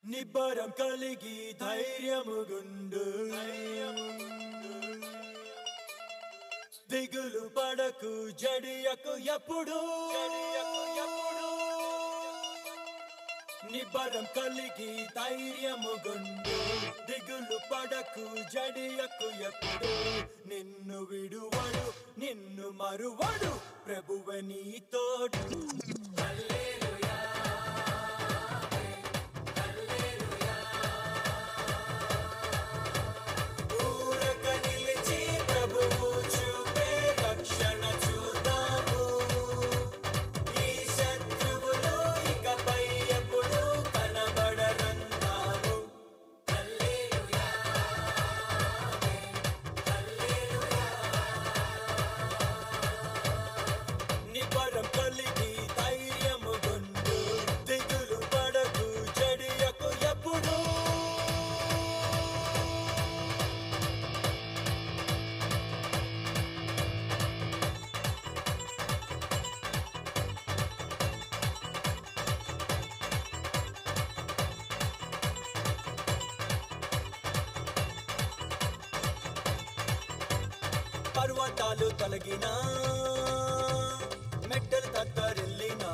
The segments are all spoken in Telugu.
నిబ్బరం కలిగి ధైర్యముగుండు దిగులు పడకు జడియకు ఎప్పుడు నిబ్బరం కలిగి ధైర్యముగుండు దిగులు పడకు జడియకు ఎప్పుడు నిన్ను విడువడు నిన్ను మరువడు ప్రభువ నీ తోడు ఊరక నిలిచి ప్రభువు చూపే రక్షణ చూద్దాము ఈ శత్రువులు ఇకపై ఎప్పుడు కనబడరందాము నిబరం కలిగి ధైర్యము గుండు దిగులు పడకు చెడియకు ఎప్పుడు పర్వతాలు తొలగినా మెట్టలు తత్తరిల్లినా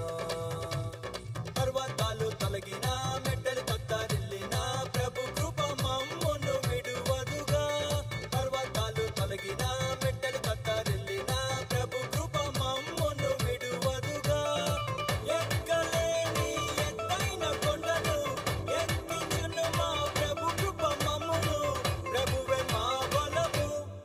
పర్వతాలు తొలగినా మెట్టలు తత్తరిల్లినా ప్రభు కృప మమ్మును విడువదుగా పర్వతాలు తొలగినా మెట్టలు తత్తరిల్లినా ప్రభు కృప మమ్మును విడువదుగా ఎక్కలేని ఎత్తైన కొండను ఎక్కించును మా ప్రభు కృప మమ్మును ప్రభువే మా బలము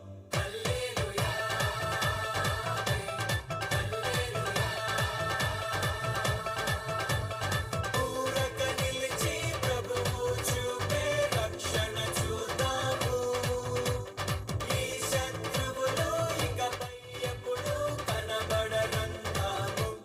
ఊరక నిలిచి ప్రభువు చూపే రక్షణ చూద్దాము ఈ శత్రువులు ఇకపై ఎప్పుడు కనబడరందాము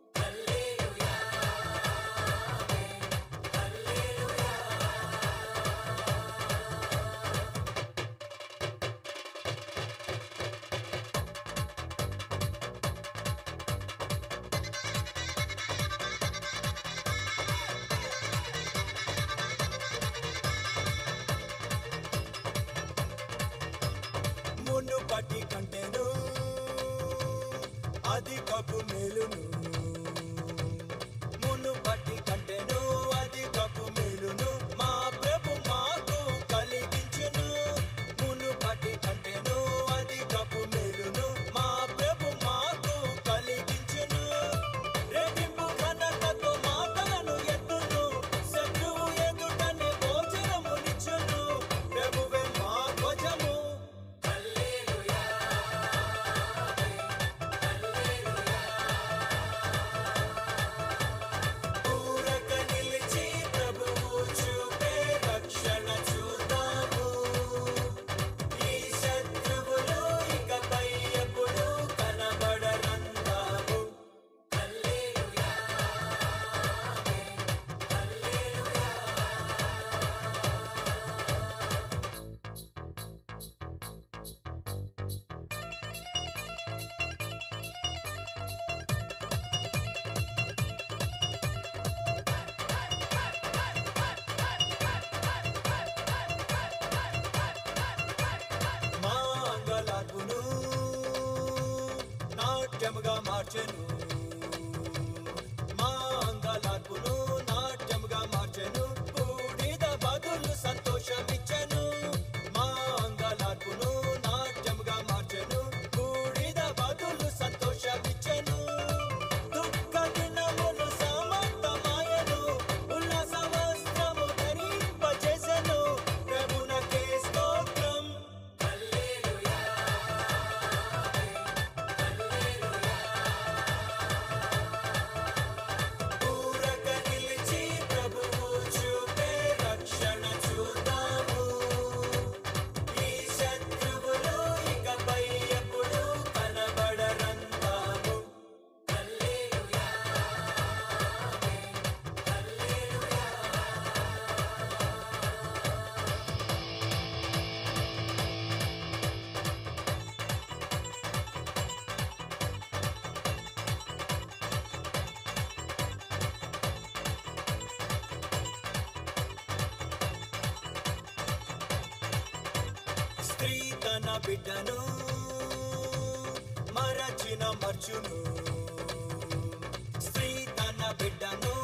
మునుపటి కంటెను అధికపు మేలును మునుపటి కంటెను అధికపు మేలును మా ప్రభు మాకు కలిగించును మునుపటి కంటెను అధికపు మేలును మా ప్రభు మాకు కలిగించును రెట్టింపు ఘనతతో మాటలను ఎత్తును శత్రువు ఎదుటనే భోజనమునిచ్చును ప్రభువే మా ధ్వజము ఊరక నిలిచి ప్రభువు చూపే రక్షణ చూద్దాము ఈ శత్రువులు ఇకపై ఎప్పుడు కనబడరందాము మా అంగలార్పును నాట్యముగా మార్చెను మా అంగలార్పును నాట్యముగా మార్చెను బూడిద బదులు సంతోషమిచ్చెను మా అంగలార్పును నాట్యముగా మార్చెను బూడిద బదులు సంతోషమిచ్చెను దుఃఖ దినములు సమర్థమాయను ఉల్లాస వస్త్రము ధరింపజేసెను ప్రభునకే స్తోత్రం స్త్రీ తన బిడ్డను మరచిన మర్చును స్త్రీ తన బిడ్డను